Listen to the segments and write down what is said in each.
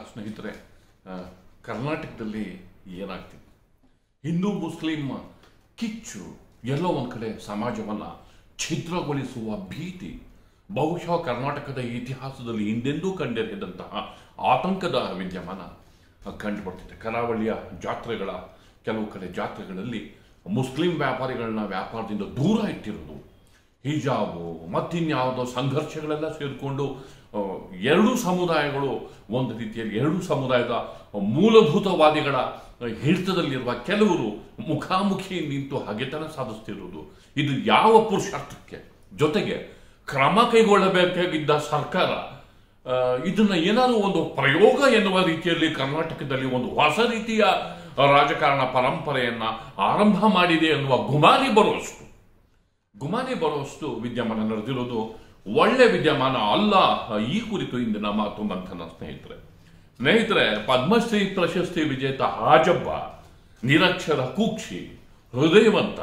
ಸ್ನೇಹಿತರೆ ಆ, ಕರ್ನಾಟಕದಲ್ಲಿ ಏನಾಗ್ತಿದೆ ಹಿಂದೂ ಮುಸ್ಲಿಂ ಕಿಚ್ಚು ಎಲ್ಲೋ ಒಂದು ಕಡೆ ಸಮಾಜವನ್ನು ಛಿದ್ರಗೊಳಿಸುವ ಭೀತಿ ಬಹುಶಃ ಕರ್ನಾಟಕದ ಇತಿಹಾಸದಲ್ಲಿ ಹಿಂದೆಂದೂ ಕಂಡಿರದಂತಹ ಆತಂಕದ ವಿದ್ಯಮಾನ ಕಂಡುಬರ್ತಿದೆ ಕರಾವಳಿಯ ಜಾತ್ರೆಗಳ ಕೆಲವು ಕಡೆ ಜಾತ್ರೆಗಳಲ್ಲಿ ಮುಸ್ಲಿಂ ವ್ಯಾಪಾರಿಗಳನ್ನ ವ್ಯಾಪಾರದಿಂದ ದೂರ ಇಟ್ಟಿರೋದು ಹಿಜಾಬು ಮತ್ತಿನ್ಯಾವುದೋ ಸಂಘರ್ಷಗಳೆಲ್ಲ ಸೇರಿಕೊಂಡು ಆ, ಎರಡೂ ಸಮುದಾಯಗಳು ಒಂದು ರೀತಿಯಲ್ಲಿ ಎರಡೂ ಸಮುದಾಯದ ಮೂಲಭೂತವಾದಿಗಳ ಹಿಡಿತದಲ್ಲಿರುವ ಕೆಲವರು ಮುಖಾಮುಖಿ ನಿಂತು ಹಗೆತನ ಸಾಧಿಸ್ತಿರುವುದು ಇದು ಯಾವ ಪುರುಷಾರ್ಥಕ್ಕೆ ಜೊತೆಗೆ ಕ್ರಮ ಕೈಗೊಳ್ಳಬೇಕಾಗಿದ್ದ ಸರ್ಕಾರ ಆ, ಇದನ್ನ ಏನಾದರೂ ಒಂದು ಪ್ರಯೋಗ ಎನ್ನುವ ರೀತಿಯಲ್ಲಿ ಕರ್ನಾಟಕದಲ್ಲಿ ಒಂದು ಹೊಸ ರೀತಿಯ ರಾಜಕಾರಣ ಪರಂಪರೆಯನ್ನ ಆರಂಭ ಮಾಡಿದೆ ಎನ್ನುವ ಗುಮಾನಿ ಬರುವಷ್ಟು ಗುಮಾನಿ ಬರುವಷ್ಟು ವಿದ್ಯಮಾನ ನಡೆದಿರೋದು ಒಳ್ಳೆ ವಿದ್ಯಮಾನ ಅಲ್ಲ ಈ ಕುರಿತು ಇಂದಿನ ಮಾತು ಮಂಥನ ಸ್ನೇಹಿತರೆ ಸ್ನೇಹಿತರೆ ಪದ್ಮಶ್ರೀ ಪ್ರಶಸ್ತಿ ವಿಜೇತ ಹಾಜಬ್ಬ ನಿರಕ್ಷರ ಕೂಕ್ಷಿ ಹೃದಯವಂತ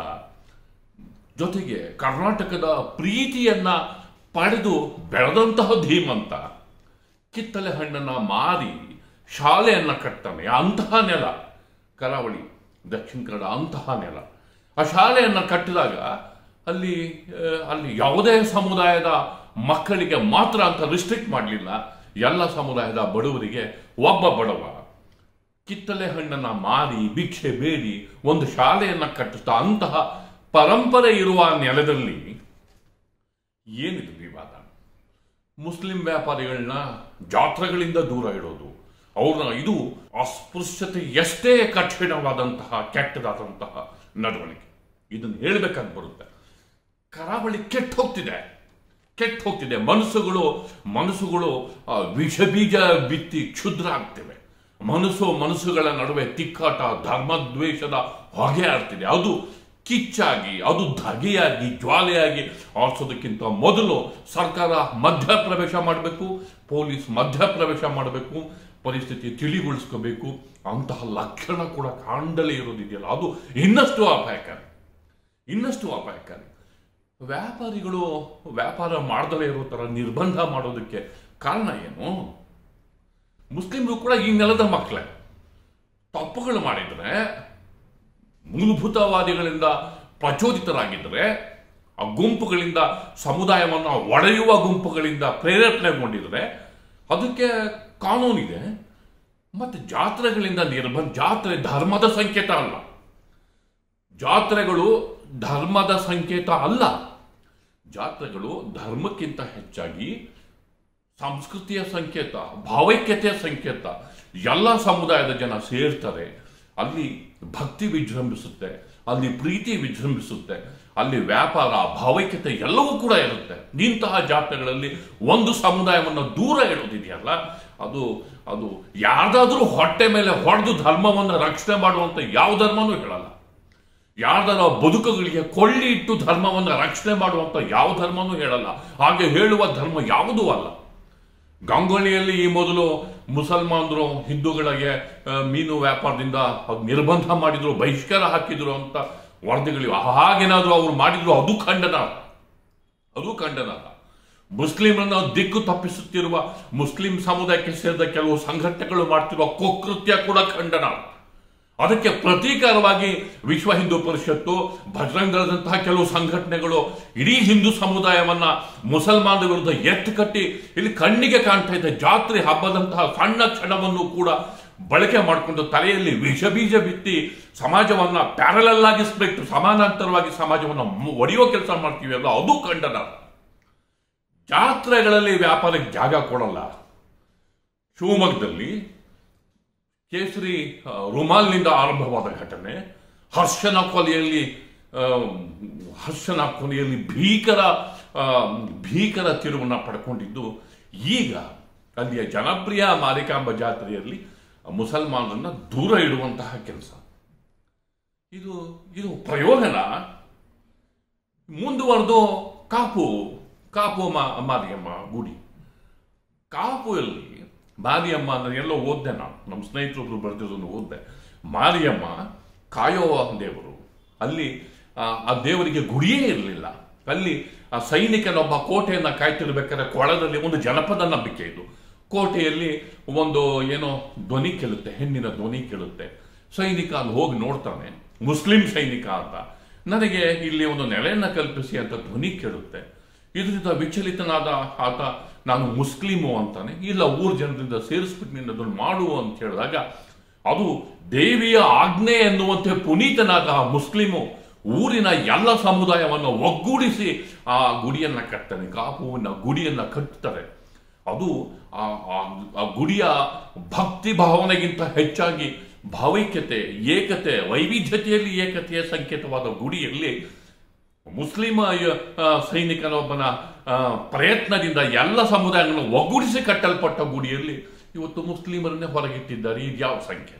ಜೊತೆಗೆ ಕರ್ನಾಟಕದ ಪ್ರೀತಿಯನ್ನ ಪಡೆದು ಬೆಳೆದಂತಹ ಧೀಮಂತ ಕಿತ್ತಲೆ ಹಣ್ಣನ್ನ ಮಾರಿ ಶಾಲೆಯನ್ನ ಕಟ್ತಾನೆ ಅಂತಹ ನೆಲ ಕರಾವಳಿ ದಕ್ಷಿಣ ಕನ್ನಡ ಅಂತಹ ನೆಲ ಆ ಶಾಲೆಯನ್ನ ಕಟ್ಟಿದಾಗ ಅಲ್ಲಿ ಆ, ಅಲ್ಲಿ ಯಾವುದೇ ಸಮುದಾಯದ ಮಕ್ಕಳಿಗೆ ಮಾತ್ರ ಅಂತ ರಿಸ್ಟ್ರಿಕ್ಟ್ ಮಾಡಲಿಲ್ಲ ಎಲ್ಲ ಸಮುದಾಯದ ಬಡವರಿಗೆ ಒಬ್ಬ ಬಡವ ಕಿತ್ತಲೆ ಹಣ್ಣನ್ನ ಮಾರಿ ಭಿಕ್ಷೆ ಬೇಡಿ ಒಂದು ಶಾಲೆಯನ್ನ ಕಟ್ಟಿಸ್ತಾ ಅಂತಹ ಪರಂಪರೆ ಇರುವ ನೆಲದಲ್ಲಿ ಏನಿದು ವಿವಾದ ಮುಸ್ಲಿಂ ವ್ಯಾಪಾರಿಗಳನ್ನ ಜಾತ್ರೆಗಳಿಂದ ದೂರ ಇಡೋದು ಅವ್ರನ್ನ ಇದು ಅಸ್ಪೃಶ್ಯತೆ ಎಷ್ಟೇ ಕಠಿಣವಾದಂತಹ ಕೆಟ್ಟದಾದಂತಹ ನಡವಳಿಕೆ ಇದನ್ನು ಹೇಳಬೇಕಾಗಿ ಬರುತ್ತೆ ಕರಾವಳಿ ಕೆಟ್ಟ ಹೋಗ್ತಿದೆ ಕೆಟ್ಟ ಹೋಗ್ತಿದೆ ಮನಸ್ಸುಗಳು ಮನಸ್ಸುಗಳು ಆ, ವಿಷ ಬೀಜ ಬಿತ್ತಿ ಕ್ಷುದ್ರ ಆಗ್ತಿವೆ ಮನಸ್ಸು ಮನಸ್ಸುಗಳ ನಡುವೆ ತಿಕ್ಕಾಟ ಧರ್ಮದ್ವೇಷದ ಹೊಗೆ ಆಡ್ತಿದೆ ಅದು ಕಿಚ್ಚಾಗಿ ಅದು ಧಗೆಯಾಗಿ ಜ್ವಾಲೆಯಾಗಿ ಆರಿಸೋದಕ್ಕಿಂತ ಮೊದಲು ಸರ್ಕಾರ ಮಧ್ಯಪ್ರವೇಶ ಮಾಡಬೇಕು ಪೊಲೀಸ್ ಮಧ್ಯಪ್ರವೇಶ ಮಾಡಬೇಕು ಪರಿಸ್ಥಿತಿ ತಿಳಿಗೊಳಿಸ್ಕೋಬೇಕು ಅಂತಹ ಲಕ್ಷಣ ಕೂಡ ಕಾಣದಲೇ ಇರೋದಿದೆಯಲ್ಲ ಅದು ಇನ್ನಷ್ಟು ಅಪಾಯಕಾರಿ ಇನ್ನಷ್ಟು ಅಪಾಯಕಾರಿ ವ್ಯಾಪಾರಿಗಳು ವ್ಯಾಪಾರ ಮಾಡದಲೇ ಇರೋ ಥರ ನಿರ್ಬಂಧ ಮಾಡೋದಕ್ಕೆ ಕಾರಣ ಏನು ಮುಸ್ಲಿಮರು ಕೂಡ ಈ ನೆಲದ ಮಕ್ಕಳೇ ತಪ್ಪುಗಳು ಮಾಡಿದರೆ ಮೂಲಭೂತವಾದಿಗಳಿಂದ ಪ್ರಚೋದಿತರಾಗಿದ್ದರೆ ಆ ಗುಂಪುಗಳಿಂದ ಸಮುದಾಯವನ್ನು ಒಡೆಯುವ ಗುಂಪುಗಳಿಂದ ಪ್ರೇರೇಪಣೆಗೊಂಡಿದ್ರೆ ಅದಕ್ಕೆ ಕಾನೂನಿದೆ ಮತ್ತೆ ಜಾತ್ರೆಗಳಿಂದ ನಿರ್ಬಂಧ ಜಾತ್ರೆ ಧರ್ಮದ ಸಂಕೇತ ಅಲ್ಲ ಜಾತ್ರೆಗಳು ಧರ್ಮದ ಸಂಕೇತ ಅಲ್ಲ ಜಾತ್ರೆಗಳು ಧರ್ಮಕ್ಕಿಂತ ಹೆಚ್ಚಾಗಿ ಸಂಸ್ಕೃತಿಯ ಸಂಕೇತ ಭಾವೈಕ್ಯತೆಯ ಸಂಕೇತ ಎಲ್ಲ ಸಮುದಾಯದ ಜನ ಸೇರ್ತಾರೆ ಅಲ್ಲಿ ಭಕ್ತಿ ವಿಜೃಂಭಿಸುತ್ತೆ ಅಲ್ಲಿ ಪ್ರೀತಿ ವಿಜೃಂಭಿಸುತ್ತೆ ಅಲ್ಲಿ ವ್ಯಾಪಾರ ಭಾವೈಕ್ಯತೆ ಎಲ್ಲವೂ ಕೂಡ ಇರುತ್ತೆ ಇಂತಹ ಜಾತ್ರೆಗಳಲ್ಲಿ ಒಂದು ಸಮುದಾಯವನ್ನು ದೂರ ಇಡೋದಿದೆಯಲ್ಲ ಅದು ಅದು ಯಾರ್ದಾದ್ರೂ ಹೊಟ್ಟೆ ಮೇಲೆ ಹೊಡೆದು ಧರ್ಮವನ್ನು ರಕ್ಷಣೆ ಮಾಡುವಂತ ಯಾವ ಧರ್ಮನೂ ಹೇಳಲ್ಲ ಯಾರ್ದಾರ ಬದುಕುಗಳಿಗೆ ಕೊಳ್ಳಿ ಇಟ್ಟು ಧರ್ಮವನ್ನು ರಕ್ಷಣೆ ಮಾಡುವಂತ ಯಾವ ಧರ್ಮನೂ ಹೇಳಲ್ಲ ಹಾಗೆ ಹೇಳುವ ಧರ್ಮ ಯಾವುದೂ ಅಲ್ಲ ಗಂಗೊಳ್ಳಿಯಲ್ಲಿ ಈ ಮೊದಲು ಮುಸಲ್ಮಾನರು ಹಿಂದೂಗಳಿಗೆ ಆ, ಮೀನು ವ್ಯಾಪಾರದಿಂದ ಅದ್ ನಿರ್ಬಂಧ ಮಾಡಿದ್ರು ಬಹಿಷ್ಕಾರ ಹಾಕಿದ್ರು ಅಂತ ವರದಿಗಳಿವೆ ಹಾಗೇನಾದ್ರೂ ಅವ್ರು ಮಾಡಿದ್ರು ಅದು ಖಂಡನ ಅದು ಖಂಡನ ಮುಸ್ಲಿಮರನ್ನ ದಿಕ್ಕು ತಪ್ಪಿಸುತ್ತಿರುವ ಮುಸ್ಲಿಂ ಸಮುದಾಯಕ್ಕೆ ಸೇರಿದ ಕೆಲವು ಸಂಘಟನೆಗಳು ಮಾಡ್ತಿರುವ ಕುಕೃತ್ಯ ಕೂಡ ಖಂಡನ ಅದಕ್ಕೆ ಪ್ರತೀಕಾರವಾಗಿ ವಿಶ್ವ ಹಿಂದೂ ಪರಿಷತ್ತು ಭಜರಂಗದಂತಹ ಕೆಲವು ಸಂಘಟನೆಗಳು ಇಡೀ ಹಿಂದೂ ಸಮುದಾಯವನ್ನ ಮುಸಲ್ಮಾನರ ವಿರುದ್ಧ ಎತ್ತು ಕಟ್ಟಿ ಇಲ್ಲಿ ಕಣ್ಣಿಗೆ ಕಾಣ್ತಾ ಇದೆ ಜಾತ್ರೆ ಹಬ್ಬದಂತಹ ಸಣ್ಣ ಕ್ಷಣವನ್ನು ಕೂಡ ಬಳಕೆ ಮಾಡಿಕೊಂಡು ತಲೆಯಲ್ಲಿ ವಿಷ ಬೀಜ ಬಿತ್ತಿ ಸಮಾಜವನ್ನ ಪ್ಯಾರಲಲ್ ಆಗಿಸ್ಬೇಕು ಸಮಾನಾಂತರವಾಗಿ ಸಮಾಜವನ್ನ ಮು- ಒಡೆಯೋ ಕೆಲಸ ಮಾಡ್ತೀವಿ ಅಲ್ಲ ಅದು ಖಂಡನ ಜಾತ್ರೆಗಳಲ್ಲಿ ವ್ಯಾಪಾರಕ್ಕೆ ಜಾಗ ಕೊಡಲ್ಲ ಶಿವಮೊಗ್ಗದಲ್ಲಿ ಕೇಸರಿ ಆ, ರುಮಾಲ್ನಿಂದ ಆರಂಭವಾದ ಘಟನೆ ಹರ್ಷನ ಕೊಲೆಯಲ್ಲಿ ಆ, ಹರ್ಷನ ಕೊಲೆಯಲ್ಲಿ ಭೀಕರ ಆ, ಭೀಕರ ತಿರುವನ್ನ ಪಡ್ಕೊಂಡಿದ್ದು ಈಗ ಅಲ್ಲಿಯ ಜನಪ್ರಿಯ ಮಾರಿಕಾಂಬ ಜಾತ್ರೆಯಲ್ಲಿ ಮುಸಲ್ಮಾನರನ್ನ ದೂರ ಇಡುವಂತಹ ಕೆಲಸ ಇದು ಇದು ಪ್ರಯೋಗನ ಮುಂದುವರೆದು ಕಾಪು ಕಾಪು ಮಾ ಮಾರಿಯಮ್ಮ ಗುಡಿ ಕಾಪುಯಲ್ಲಿ ಮಾರಿಯಮ್ಮ ಅಂದ್ರೆ ಎಲ್ಲೋ ಓದ್ದೆ ನಾನು ನಮ್ಮ ಸ್ನೇಹಿತರೊಬ್ರು ಬರೆದಿರೋದನ್ನು ಓದ್ದೆ ಮಾರಿಯಮ್ಮ ಕಾಯೋ ದೇವರು ಅಲ್ಲಿ ಆ, ಆ ದೇವರಿಗೆ ಗುಡಿಯೇ ಇರಲಿಲ್ಲ ಅಲ್ಲಿ ಆ ಸೈನಿಕನೊಬ್ಬ ಕೋಟೆಯನ್ನ ಕಾಯ್ತಿರ್ಬೇಕಾದ್ರೆ ಕೊಳದಲ್ಲಿ ಒಂದು ಜನಪದ ನಂಬಿಕೆ ಇದು ಕೋಟೆಯಲ್ಲಿ ಒಂದು ಏನೋ ಧ್ವನಿ ಕೇಳುತ್ತೆ ಹೆಣ್ಣಿನ ಧ್ವನಿ ಕೇಳುತ್ತೆ ಸೈನಿಕ ಅಲ್ಲಿ ಹೋಗಿ ನೋಡ್ತಾನೆ ಮುಸ್ಲಿಂ ಸೈನಿಕ ಅಂತ ನನಗೆ ಇಲ್ಲಿ ಒಂದು ನೆಲೆಯನ್ನ ಕಲ್ಪಿಸಿ ಅಂತ ಧ್ವನಿ ಕೇಳುತ್ತೆ ಇದರಿಂದ ವಿಚಲಿತನಾದ ಆತ ನಾನು ಮುಸ್ಲಿಮು ಅಂತಾನೆ ಇಲ್ಲ ಊರ್ ಜನರಿಂದ ಸೇರಿಸ್ಬಿಟ್ಟು ನೀನು ಅದನ್ನು ಮಾಡು ಅಂತ ಹೇಳಿದಾಗ ಅದು ದೇವಿಯ ಆಜ್ಞೆ ಎನ್ನುವಂತೆ ಪುನೀತನಾದ ಆ ಮುಸ್ಲಿಮು ಊರಿನ ಎಲ್ಲ ಸಮುದಾಯವನ್ನು ಒಗ್ಗೂಡಿಸಿ ಆ ಗುಡಿಯನ್ನ ಕಟ್ತಾನೆ ಕಾಪುವಿನ ಗುಡಿಯನ್ನ ಕಟ್ತಾರೆ ಅದು ಆ ಆ- ಆ ಗುಡಿಯ ಭಕ್ತಿ ಭಾವನೆಗಿಂತ ಹೆಚ್ಚಾಗಿ ಭಾವೈಕ್ಯತೆ ಏಕತೆ ವೈವಿಧ್ಯತೆಯಲ್ಲಿ ಏಕತೆಯ ಸಂಕೇತವಾದ ಗುಡಿಯಲ್ಲಿ ಮುಸ್ಲಿಂ ಆ, ಸೈನಿಕನೊಬ್ಬನ ಆ, ಪ್ರಯತ್ನದಿಂದ ಎಲ್ಲ ಸಮುದಾಯಗಳನ್ನು ಒಗ್ಗೂಡಿಸಿ ಕಟ್ಟಲ್ಪಟ್ಟ ಗುಡಿಯಲ್ಲಿ ಇವತ್ತು ಮುಸ್ಲಿಮರನ್ನೇ ಹೊರಗಿಟ್ಟಿದ್ದಾರೆ ಇದು ಯಾವ ಸಂಕೇತ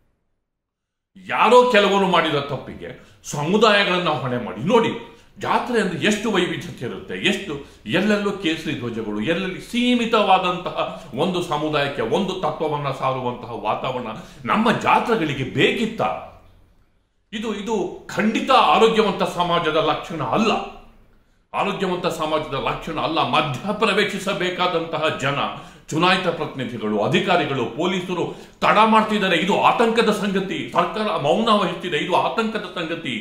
ಯಾರೋ ಕೆಲವರು ಮಾಡಿದ ತಪ್ಪಿಗೆ ಸಮುದಾಯಗಳನ್ನ ಹೊಣೆ ಮಾಡಿ ನೋಡಿ ಜಾತ್ರೆ ಅಂದ್ರೆ ಎಷ್ಟು ವೈವಿಧ್ಯತೆ ಇರುತ್ತೆ ಎಷ್ಟು ಎಲ್ಲೆಲ್ಲೂ ಕೇಸರಿ ಧ್ವಜಗಳು ಎಲ್ಲೆಲ್ಲಿ ಸೀಮಿತವಾದಂತಹ ಒಂದು ಸಮುದಾಯಕ್ಕೆ ಒಂದು ತತ್ವವನ್ನ ಸಾರುವಂತಹ ವಾತಾವರಣ ನಮ್ಮ ಜಾತ್ರೆಗಳಿಗೆ ಬೇಕಿತ್ತ ಇದು ಇದು ಖಂಡಿತ ಆರೋಗ್ಯವಂತ ಸಮಾಜದ ಲಕ್ಷಣ ಅಲ್ಲ ಆರೋಗ್ಯವಂತ ಸಮಾಜದ ಲಕ್ಷಣ ಅಲ್ಲ ಮಧ್ಯ ಪ್ರವೇಶಿಸಬೇಕಾದಂತಹ ಜನ ಚುನಾಯಿತ ಪ್ರತಿನಿಧಿಗಳು ಅಧಿಕಾರಿಗಳು ಪೊಲೀಸರು ತಡ ಮಾಡ್ತಿದ್ದಾರೆ ಇದು ಆತಂಕದ ಸಂಗತಿ ಸರ್ಕಾರ ಮೌನ ವಹಿಸ್ತಿದೆ ಇದು ಆತಂಕದ ಸಂಗತಿ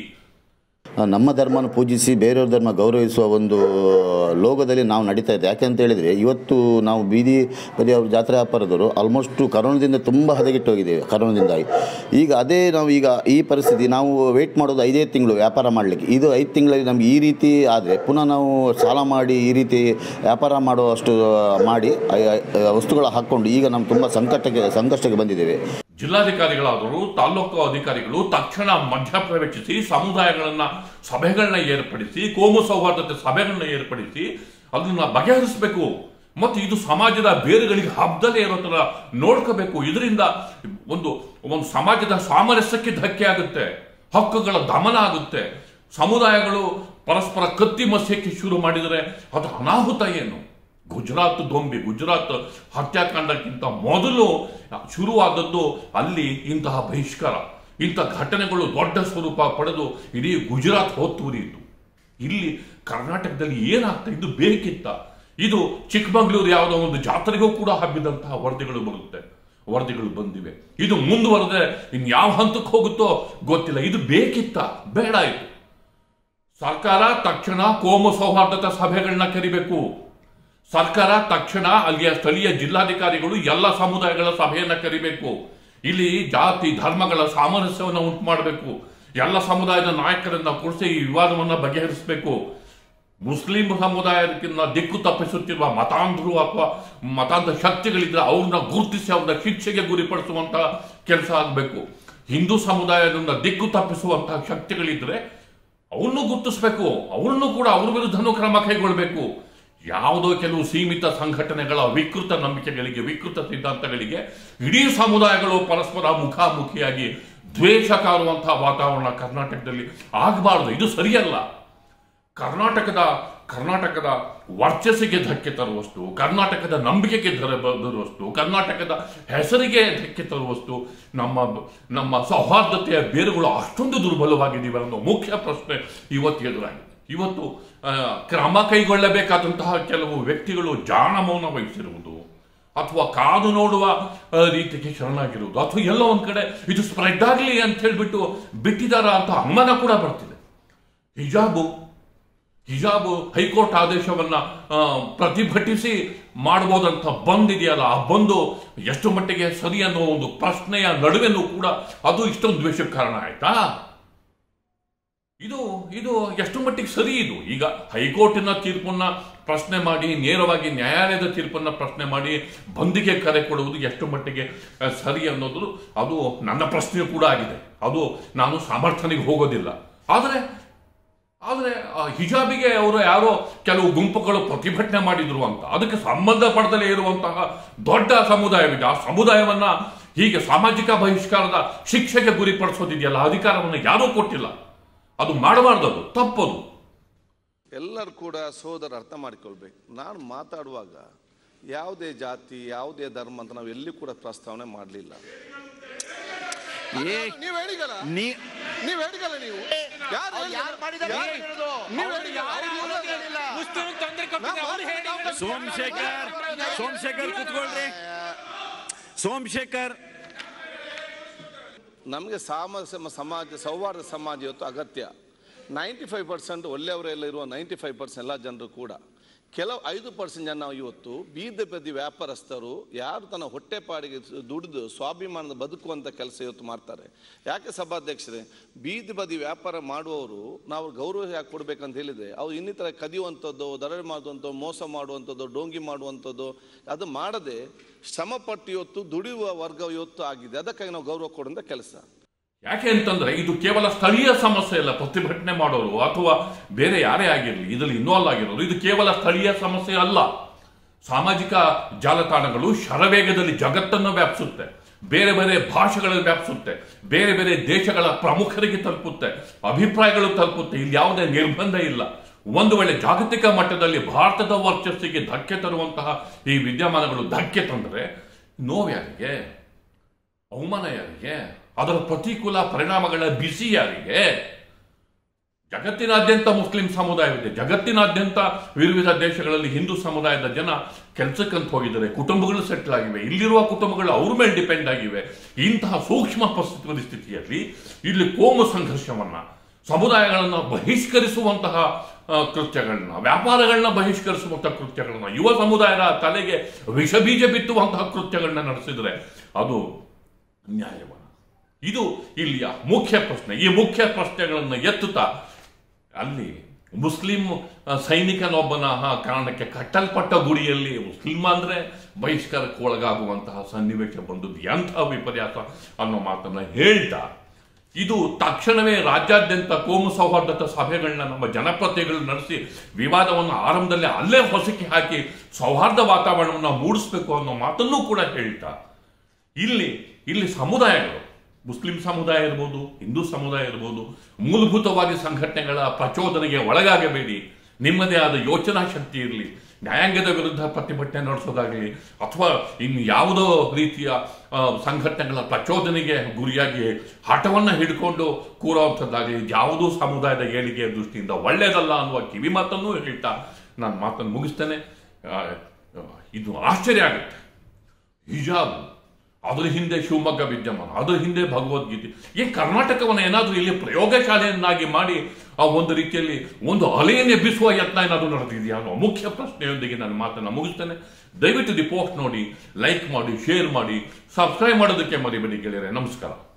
ನಮ್ಮ ಧರ್ಮನ ಪೂಜಿಸಿ ಬೇರೆಯವ್ರ ಧರ್ಮ ಗೌರವಿಸುವ ಒಂದು ಲೋಗದಲ್ಲಿ ನಾವು ನಡೀತಾ ಇದೆ ಯಾಕೆ ಅಂತ ಹೇಳಿದರೆ ಇವತ್ತು ನಾವು ಬೀದಿ ಬದಿ ಅವ್ರ ಜಾತ್ರೆ ವ್ಯಾಪಾರದವರು ಆಲ್ಮೋಸ್ಟು ಕರೋನಾದಿಂದ ತುಂಬ ಹದಗೆಟ್ಟು ಹೋಗಿದ್ದೇವೆ ಕರೋನಾದಿಂದಾಗಿ ಈಗ ಅದೇ ನಾವು ಈಗ ಈ ಪರಿಸ್ಥಿತಿ ನಾವು ವೆಯ್ಟ್ ಮಾಡೋದು ಐದೈದು ತಿಂಗಳು ವ್ಯಾಪಾರ ಮಾಡಲಿಕ್ಕೆ ಇದು ಐದು ತಿಂಗಳಲ್ಲಿ ನಮ್ಗೆ ಈ ರೀತಿ ಆದರೆ ಪುನಃ ನಾವು ಸಾಲ ಮಾಡಿ ಈ ರೀತಿ ವ್ಯಾಪಾರ ಮಾಡುವಷ್ಟು ಮಾಡಿ ಐ- ಐ- ವಸ್ತುಗಳ ಹಾಕ್ಕೊಂಡು ಈಗ ನಾವು ತುಂಬ ಸಂಕಟಕ್ಕೆ ಸಂಕಷ್ಟಕ್ಕೆ ಬಂದಿದ್ದೇವೆ ಜಿಲ್ಲಾಧಿಕಾರಿಗಳಾದರು ತಾಲೂಕು ಅಧಿಕಾರಿಗಳು ತಕ್ಷಣ ಮಧ್ಯ ಪ್ರವೇಶಿಸಿ ಸಮುದಾಯಗಳನ್ನ ಸಭೆಗಳನ್ನ ಏರ್ಪಡಿಸಿ ಕೋಮು ಸೌಹಾರ್ದತೆ ಸಭೆಗಳನ್ನ ಏರ್ಪಡಿಸಿ ಅದನ್ನ ಬಗೆಹರಿಸಬೇಕು ಮತ್ತು ಇದು ಸಮಾಜದ ಬೇರುಗಳಿಗೆ ಹಬ್ಬದಲ್ಲೇ ಇರೋ ತರ ನೋಡ್ಕೋಬೇಕು ಇದರಿಂದ ಒಂದು ಒಂದು ಸಮಾಜದ ಸಾಮರಸ್ಯಕ್ಕೆ ಧಕ್ಕೆ ಆಗುತ್ತೆ ಹಕ್ಕುಗಳ ದಮನ ಆಗುತ್ತೆ ಸಮುದಾಯಗಳು ಪರಸ್ಪರ ಕತ್ತಿ ಮಸ್ಯಕ್ಕೆ ಶುರು ಮಾಡಿದರೆ ಅದು ಅನಾಹುತ ಏನು ಗುಜರಾತ್ ದೊಂಬಿ ಗುಜರಾತ್ ಹತ್ಯಾಕಾಂಡಕ್ಕಿಂತ ಮೊದಲು ಶುರುವಾದದ್ದು ಅಲ್ಲಿ ಇಂತಹ ಬಹಿಷ್ಕಾರ ಇಂಥ ಘಟನೆಗಳು ದೊಡ್ಡ ಸ್ವರೂಪ ಪಡೆದು ಇಡೀ ಗುಜರಾತ್ ಹೊತ್ತೂರಿತ್ತು ಇಲ್ಲಿ ಕರ್ನಾಟಕದಲ್ಲಿ ಏನಾಗ್ತಾ ಇದು ಬೇಕಿತ್ತ ಇದು ಚಿಕ್ಕಮಗಳೂರು ಯಾವುದೋ ಒಂದು ಜಾತ್ರೆಗೂ ಕೂಡ ಹಬ್ಬಿದಂತಹ ವರದಿಗಳು ಬರುತ್ತೆ ವರದಿಗಳು ಬಂದಿವೆ ಇದು ಮುಂದುವರೆದ್ರೆ ಇನ್ಯಾವ ಹಂತಕ್ಕೆ ಹೋಗುತ್ತೋ ಗೊತ್ತಿಲ್ಲ ಇದು ಬೇಕಿತ್ತ ಬೇಡ ಇದು ಸರ್ಕಾರ ತಕ್ಷಣ ಕೋಮು ಸೌಹಾರ್ದತಾ ಸಭೆಗಳನ್ನ ಕರಿಬೇಕು ಸರ್ಕಾರ ತಕ್ಷಣ ಅಲ್ಲಿಯ ಸ್ಥಳೀಯ ಜಿಲ್ಲಾಧಿಕಾರಿಗಳು ಎಲ್ಲ ಸಮುದಾಯಗಳ ಸಭೆಯನ್ನ ಕರಿಬೇಕು ಇಲ್ಲಿ ಜಾತಿ ಧರ್ಮಗಳ ಸಾಮರಸ್ಯವನ್ನು ಉಂಟು ಮಾಡಬೇಕು ಎಲ್ಲ ಸಮುದಾಯದ ನಾಯಕರನ್ನ ಕೂರಿಸಿ ಈ ವಿವಾದವನ್ನ ಬಗೆಹರಿಸಬೇಕು ಮುಸ್ಲಿಂ ಸಮುದಾಯಕ್ಕಿಂತ ದಿಕ್ಕು ತಪ್ಪಿಸುತ್ತಿರುವ ಮತಾಂಧರು ಅಥವಾ ಮತಾಂಧ ಶಕ್ತಿಗಳಿದ್ರೆ ಅವ್ರನ್ನ ಗುರುತಿಸಿ ಅವ್ರನ್ನ ಶಿಕ್ಷೆಗೆ ಗುರಿಪಡಿಸುವಂತಹ ಕೆಲಸ ಆಗಬೇಕು ಹಿಂದೂ ಸಮುದಾಯದಿಂದ ದಿಕ್ಕು ತಪ್ಪಿಸುವಂತಹ ಶಕ್ತಿಗಳಿದ್ರೆ ಅವ್ರನ್ನೂ ಗುರುತಿಸಬೇಕು ಅವ್ರನ್ನೂ ಕೂಡ ಅವ್ರ ವಿರುದ್ಧನೂ ಕ್ರಮ ಕೈಗೊಳ್ಳಬೇಕು ಯಾವುದೋ ಕೆಲವು ಸೀಮಿತ ಸಂಘಟನೆಗಳ ವಿಕೃತ ನಂಬಿಕೆಗಳಿಗೆ ವಿಕೃತ ಸಿದ್ಧಾಂತಗಳಿಗೆ ಇಡೀ ಸಮುದಾಯಗಳು ಪರಸ್ಪರ ಮುಖಾಮುಖಿಯಾಗಿ ದ್ವೇಷ ಕಾರುವಂತಹ ವಾತಾವರಣ ಕರ್ನಾಟಕದಲ್ಲಿ ಆಗಬಾರದು ಇದು ಸರಿಯಲ್ಲ ಕರ್ನಾಟಕದ ಕರ್ನಾಟಕದ ವರ್ಚಸ್ಸಿಗೆ ಧಕ್ಕೆ ತರುವಷ್ಟು ಕರ್ನಾಟಕದ ನಂಬಿಕೆಗೆ ಧರ ತರುವಷ್ಟು ಕರ್ನಾಟಕದ ಹೆಸರಿಗೆ ಧಕ್ಕೆ ತರುವಷ್ಟು ನಮ್ಮ ನಮ್ಮ ಸೌಹಾರ್ದತೆಯ ಬೇರುಗಳು ಅಷ್ಟೊಂದು ದುರ್ಬಲವಾಗಿದ್ದೀವಿ ಅನ್ನೋ ಮುಖ್ಯ ಪ್ರಶ್ನೆ ಇವತ್ತು ಎದುರಾಗಿದೆ ಇವತ್ತು ಆ, ಕ್ರಮ ಕೈಗೊಳ್ಳಬೇಕಾದಂತಹ ಕೆಲವು ವ್ಯಕ್ತಿಗಳು ಜಾಣ ಮೌನ ವಹಿಸಿರುವುದು ಅಥವಾ ಕಾದು ನೋಡುವ ಆ, ರೀತಿಗೆ ಶರಣಾಗಿರುವುದು ಅಥವಾ ಎಲ್ಲೋ ಒಂದ್ ಕಡೆ ಇದು ಸ್ಪ್ರೆಡ್ ಆಗಲಿ ಅಂತ ಹೇಳ್ಬಿಟ್ಟು ಬಿಟ್ಟಿದಾರ ಅಂತ ಅನುಮಾನ ಕೂಡ ಬರ್ತಿದೆ ಹಿಜಾಬು ಹಿಜಾಬು ಹೈಕೋರ್ಟ್ ಆದೇಶವನ್ನ ಆ, ಪ್ರತಿಭಟಿಸಿ ಮಾಡಬಹುದಂತ ಬಂದ್ ಇದೆಯಲ್ಲ ಆ ಬಂದು ಎಷ್ಟು ಮಟ್ಟಿಗೆ ಸರಿ ಅನ್ನೋ ಒಂದು ಪ್ರಶ್ನೆಯ ನಡುವೆನೂ ಕೂಡ ಅದು ಇಷ್ಟೊಂದು ದ್ವೇಷಕ್ಕೆ ಕಾರಣ ಆಯ್ತಾ ಇದು ಇದು ಎಷ್ಟು ಮಟ್ಟಿಗೆ ಸರಿ ಇದು ಈಗ ಹೈಕೋರ್ಟಿನ ತೀರ್ಪನ್ನ ಪ್ರಶ್ನೆ ಮಾಡಿ ನೇರವಾಗಿ ನ್ಯಾಯಾಲಯದ ತೀರ್ಪನ್ನ ಪ್ರಶ್ನೆ ಮಾಡಿ ಬಂದಿಗೆ ಕರೆ ಕೊಡುವುದು ಎಷ್ಟು ಮಟ್ಟಿಗೆ ಆ, ಸರಿ ಅನ್ನೋದು ಅದು ನನ್ನ ಪ್ರಶ್ನೆ ಕೂಡ ಆಗಿದೆ ಅದು ನಾನು ಸಮರ್ಥನೆಗೆ ಹೋಗೋದಿಲ್ಲ ಆದರೆ ಆದರೆ ಆ ಹಿಜಾಬಿಗೆ ಅವರು ಯಾರೋ ಕೆಲವು ಗುಂಪುಗಳು ಪ್ರತಿಭಟನೆ ಮಾಡಿದ್ರು ಅಂತ ಅದಕ್ಕೆ ಸಂಬಂಧ ಪಡೆದಲೇ ಇರುವಂತಹ ದೊಡ್ಡ ಸಮುದಾಯವಿದೆ ಆ ಸಮುದಾಯವನ್ನ ಹೀಗೆ ಸಾಮಾಜಿಕ ಬಹಿಷ್ಕಾರದ ಶಿಕ್ಷೆಗೆ ಗುರಿಪಡಿಸೋದಿದೆಯಲ್ಲ ಅಧಿಕಾರವನ್ನು ಯಾರೂ ಕೊಟ್ಟಿಲ್ಲ ಅದು ಮಾಡಬಾರ್ದು ಅದು ತಪ್ಪದು ಎಲ್ಲರೂ ಕೂಡ ಸೋದರ ಅರ್ಥ ಮಾಡಿಕೊಳ್ಬೇಕು ನಾನು ಮಾತಾಡುವಾಗ ಯಾವುದೇ ಜಾತಿ ಯಾವುದೇ ಧರ್ಮ ಅಂತ ನಾವು ಎಲ್ಲಿ ಕೂಡ ಪ್ರಸ್ತಾವನೆ ಮಾಡಲಿಲ್ಲ ಏ ನೀವ್ ಹೇಳಿಗಲ್ಲ ನೀ ನೀವ್ ಹೇಳಿಗಲ್ಲ ನೀವು ಯಾರು ಅವ್ರು ಯಾರು ಮಾಡಿದ್ದಾರೆ ಯಾರು- ಹೇಳಿರೋದು? ನೀವ್ ಅವ್ರು ಹೇಳಿಗಲ್ಲ, ಯಾರು ಅವ್ರು ಹೇಳಿರೋದು ಹೇಳಿಲ್ಲ. ಹೇಳಿಲ್ಲ. ನಾವು ಸೋಮಶೇಖರ್ ಸೋಮಶೇಖರ್ ಕುತ್ಕೊಳ್ರಿ ಸೋಮಶೇಖರ್ ನಮಗೆ ಸಾಮ ಸಮ- ಸಮಾಜ ಸೌಹಾರ್ದ ಸಮಾಜ ಇವತ್ತು ಅಗತ್ಯ ನೈಂಟಿ ಫೈವ್ ಪರ್ಸೆಂಟ್ ಒಳ್ಳೆಯವರೆಲ್ಲ ಇರುವ ನೈಂಟಿ ಫೈವ್ ಪರ್ಸೆಂಟ್ ಎಲ್ಲ ಜನರು ಕೂಡ ಕೆಲವು ಐದು ಪರ್ಸೆಂಟ್ ಜನ ಇವತ್ತು ಬೀದಿ ಬದಿ ವ್ಯಾಪಾರಸ್ಥರು ಯಾರು ತನ್ನ ಹೊಟ್ಟೆಪಾಡಿಗೆ ಸ- ದುಡಿದು ಸ್ವಾಭಿಮಾನದ ಬದುಕುವಂಥ ಕೆಲಸ ಇವತ್ತು ಮಾಡ್ತಾರೆ ಯಾಕೆ ಸಭಾಧ್ಯಕ್ಷರೇ ಬೀದಿ ಬದಿ ವ್ಯಾಪಾರ ಮಾಡುವವರು ನಾವು ಗೌರವ ಯಾಕೆ ಕೊಡ್ಬೇಕಂತ ಹೇಳಿದ್ರೆ ಅವ್ರು ಇನ್ನಿತರ ಕದಿಯುವಂಥದ್ದು ದರೋಡೆ ಮಾಡುವಂಥದ್ದು ಮೋಸ ಮಾಡುವಂಥದ್ದು ಡೋಂಗಿ ಮಾಡುವಂಥದ್ದು ಅದು ಮಾಡದೆ ಶ್ರಮಪಟ್ಟು ಇವತ್ತು ದುಡಿಯುವ ವರ್ಗ ಇವತ್ತು ಆಗಿದೆ ಅದಕ್ಕಾಗಿ ನಾವು ಗೌರವ ಕೊಡುವಂಥ ಕೆಲಸ ಯಾಕೆ ಅಂತಂದ್ರೆ ಇದು ಕೇವಲ ಸ್ಥಳೀಯ ಸಮಸ್ಯೆ ಅಲ್ಲ ಪ್ರತಿಭಟನೆ ಮಾಡೋರು ಅಥವಾ ಬೇರೆ ಯಾರೇ ಆಗಿರಲಿ ಇದರಲ್ಲಿ ಇನ್ವಾಲ್ವ್ ಆಗಿರೋರು ಇದು ಕೇವಲ ಸ್ಥಳೀಯ ಸಮಸ್ಯೆ ಅಲ್ಲ ಸಾಮಾಜಿಕ ಜಾಲತಾಣಗಳು ಶರವೇಗದಲ್ಲಿ ಜಗತ್ತನ್ನು ವ್ಯಾಪಿಸುತ್ತೆ ಬೇರೆ ಬೇರೆ ಭಾಷೆಗಳನ್ನು ವ್ಯಾಪಿಸುತ್ತೆ ಬೇರೆ ಬೇರೆ ದೇಶಗಳ ಪ್ರಮುಖರಿಗೆ ತಲುಪುತ್ತೆ ಅಭಿಪ್ರಾಯಗಳು ತಲುಪುತ್ತೆ ಇಲ್ಲಿ ಯಾವುದೇ ನಿರ್ಬಂಧ ಇಲ್ಲ ಒಂದು ವೇಳೆ ಜಾಗತಿಕ ಮಟ್ಟದಲ್ಲಿ ಭಾರತದ ವರ್ಚಸ್ಸಿಗೆ ಧಕ್ಕೆ ತರುವಂತಹ ಈ ವಿದ್ಯಮಾನಗಳು ಧಕ್ಕೆ ತಂದರೆ ನೋವು ಯಾರಿಗೆ ಅವಮಾನ ಯಾರಿಗೆ ಅದರ ಪ್ರತಿಕೂಲ ಪರಿಣಾಮಗಳ ಬಿಸಿ ಯಾರಿಗೆ ಜಗತ್ತಿನಾದ್ಯಂತ ಮುಸ್ಲಿಂ ಸಮುದಾಯವಿದೆ ಜಗತ್ತಿನಾದ್ಯಂತ ವಿವಿಧ ದೇಶಗಳಲ್ಲಿ ಹಿಂದೂ ಸಮುದಾಯದ ಜನ ಕೆಲಸಕ್ಕಂತ ಹೋಗಿದ್ದಾರೆ ಕುಟುಂಬಗಳು ಸೆಟ್ಲ್ ಆಗಿವೆ ಇಲ್ಲಿರುವ ಕುಟುಂಬಗಳು ಅವ್ರ ಮೇಲೆ ಡಿಪೆಂಡ್ ಆಗಿವೆ ಇಂತಹ ಸೂಕ್ಷ್ಮ ಪರಿಸ್ಥಿತಿ ಪರಿಸ್ಥಿತಿಯಲ್ಲಿ ಇಲ್ಲಿ ಕೋಮು ಸಂಘರ್ಷವನ್ನ ಸಮುದಾಯಗಳನ್ನು ಬಹಿಷ್ಕರಿಸುವಂತಹ ಆ, ಕೃತ್ಯಗಳನ್ನ ವ್ಯಾಪಾರಗಳನ್ನ ಬಹಿಷ್ಕರಿಸುವಂತಹ ಕೃತ್ಯಗಳನ್ನ ಯುವ ಸಮುದಾಯದ ತಲೆಗೆ ವಿಷಬೀಜ ಬಿತ್ತುವಂತಹ ಕೃತ್ಯಗಳನ್ನ ನಡೆಸಿದರೆ ಅದು ನ್ಯಾಯವನ ಇದು ಇಲ್ಲಿಯ ಮುಖ್ಯ ಪ್ರಶ್ನೆ ಈ ಮುಖ್ಯ ಪ್ರಶ್ನೆಗಳನ್ನು ಎತ್ತುತ್ತಾ ಅಲ್ಲಿ ಮುಸ್ಲಿಂ ಆ, ಸೈನಿಕನೊಬ್ಬನ ಆ, ಕಾರಣಕ್ಕೆ ಕಟ್ಟಲ್ಪಟ್ಟ ಗುಡಿಯಲ್ಲಿ ಮುಸ್ಲಿಂ ಅಂದ್ರೆ ಬಹಿಷ್ಕಾರಕ್ಕೆ ಒಳಗಾಗುವಂತಹ ಸನ್ನಿವೇಶ ಬಂದದ್ದು ಎಂಥ ವಿಪರ್ಯಾಸ ಅನ್ನೋ ಮಾತನ್ನ ಹೇಳ್ತಾ ಇದು ತಕ್ಷಣವೇ ರಾಜ್ಯಾದ್ಯಂತ ಕೋಮು ಸೌಹಾರ್ದತಾ ಸಭೆಗಳನ್ನ ನಮ್ಮ ಜನಪ್ರತಿನಿಧಿಗಳು ನಡೆಸಿ ವಿವಾದವನ್ನು ಆರಂಭದಲ್ಲೇ ಅಲ್ಲೇ ಹೊಸಕಿ ಹಾಕಿ ಸೌಹಾರ್ದ ವಾತಾವರಣವನ್ನು ಮೂಡಿಸ್ಬೇಕು ಅನ್ನೋ ಮಾತನ್ನೂ ಕೂಡ ಹೇಳ್ತಾ ಇಲ್ಲಿ ಇಲ್ಲಿ ಸಮುದಾಯಗಳು ಮುಸ್ಲಿಂ ಸಮುದಾಯ ಇರ್ಬೋದು ಹಿಂದೂ ಸಮುದಾಯ ಇರ್ಬೋದು ಮೂಲಭೂತವಾದಿ ಸಂಘಟನೆಗಳ ಪ್ರಚೋದನೆಗೆ ಒಳಗಾಗಬೇಡಿ ನಿಮ್ಮದೇ ಆದ ಯೋಚನಾ ಶಕ್ತಿ ಇರಲಿ ನ್ಯಾಯಾಂಗದ ವಿರುದ್ಧ ಪ್ರತಿಭಟನೆ ನಡೆಸೋದಾಗಲಿ ಅಥವಾ ಇನ್ನು ಯಾವುದೋ ರೀತಿಯ ಆ, ಸಂಘಟನೆಗಳ ಪ್ರಚೋದನೆಗೆ ಗುರಿಯಾಗಿ ಹಠವನ್ನು ಹಿಡ್ಕೊಂಡು ಕೂರುವಂಥದ್ದಾಗಲಿ ಯಾವುದೂ ಸಮುದಾಯದ ಏಳಿಗೆಯ ದೃಷ್ಟಿಯಿಂದ ಒಳ್ಳೆಯದಲ್ಲ ಅನ್ನುವ ಕಿವಿ ಮಾತನ್ನೂ ಹೇಳ್ತಾ ನಾನು ಮಾತನ್ನು ಮುಗಿಸ್ತೇನೆ ಆ, ಇದು ಆಶ್ಚರ್ಯ ಆಗುತ್ತೆ ಹಿಜಾಬ್ ಅದ್ರ ಹಿಂದೆ ಶಿವಮೊಗ್ಗ ವಿದ್ಯಮಾನ ಅದ್ರ ಹಿಂದೆ ಭಗವದ್ಗೀತೆ ಈ ಕರ್ನಾಟಕವನ್ನು ಏನಾದರೂ ಇಲ್ಲಿ ಪ್ರಯೋಗಶಾಲೆಯನ್ನಾಗಿ ಮಾಡಿ ಆ ಒಂದು ರೀತಿಯಲ್ಲಿ ಒಂದು ಅಲೆಯನ್ನು ಎಬ್ಬಿಸುವ ಯತ್ನ ಏನಾದರೂ ನಡೆದಿದೆಯಾ ಅನ್ನೋ ಮುಖ್ಯ ಪ್ರಶ್ನೆಯೊಂದಿಗೆ ನಾನು ಮಾತನ್ನು ಮುಗಿಸ್ತೇನೆ ದಯವಿಟ್ಟು ದಿ ಪೋಸ್ಟ್ ನೋಡಿ ಲೈಕ್ ಮಾಡಿ ಶೇರ್ ಮಾಡಿ ಸಬ್ಸ್ಕ್ರೈಬ್ ಮಾಡೋದಕ್ಕೆ ಮರಿಬೇಡಿ ಗೆಳೆಯರೆ ನಮಸ್ಕಾರ